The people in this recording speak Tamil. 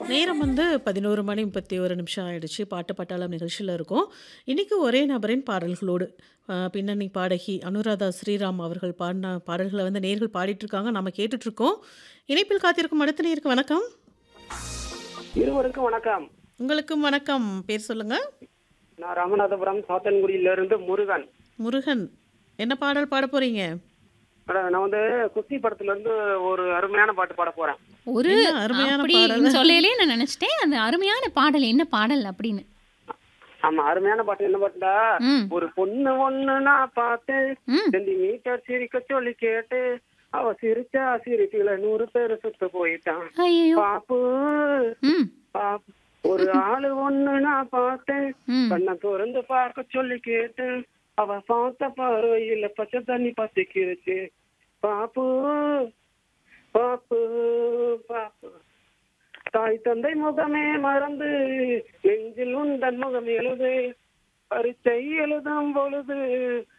நேரம் வந்து 11 மணி 31 நிமிஷம் ஆயிடுச்சு. பாட்டு பட்டாளம் நிகழ்ச்சியில இருக்கோம். இன்னைக்கு ஒரே நபரின் பாடல்களோடு அ பின்னணி பாடகி அனுராதா ஸ்ரீராம் அவர்கள் பாடின பாடல்கள வந்து நேயர்கள் பாடிட்டுருக்காங்க. நம்ம கேட்டுட்ருக்கோம். இணைப்பில் காத்திருக்கும் அடுத்த நேயருக்கு வணக்கம். இருவருக்கும் வணக்கம். உங்களுக்கும் வணக்கம். பேர் சொல்லுங்க. நான் ராமநாதபுரம் சாத்தன்குடியிலிருந்து முருகன். முருகன். என்ன பாடல் பாட போறீங்க? மேடம் நான் வந்து குஸ்தி படத்துல இருந்து ஒரு அருமையான பாட்டு பாட போறேன். ஒரு என்ன அருமையான அப்படி பாடல். சொல்லயிலே நான் நினைச்சிட்டேன் அந்த அருமையான பாடல் என்ன பாடல் அப்படின்னு. ஆமா அருமையான பாட்டு என்ன பாட்டுடா ம். ஒரு பொண்ணு ஒண்ணு நான் பார்த்தேன் ம். சென்டிமீட்டர் சிரிக்க சொல்லி கேட்டு அவ சிரிச்சா சிரிக்கல நூறு பேர் சுத்து போயிட்டான் ஐயோ பாப்பு ம் பாப்பு ஒரு ஆளு ஒண்ணு நான் பார்த்தேன் ம் கண்ணை திறந்து பார்க்க சொல்லி கேட்டேன் அவ பார்த்த பார்வையில பச்சை தண்ணி பத்திக்கிருச்சு பாப்பு பாப்பு பாப்பு தாய் தந்தை முகமே மறந்து நெஞ்சில் உந்தன் முகம் எழுது பரீட்சை எழுதும் பொழுது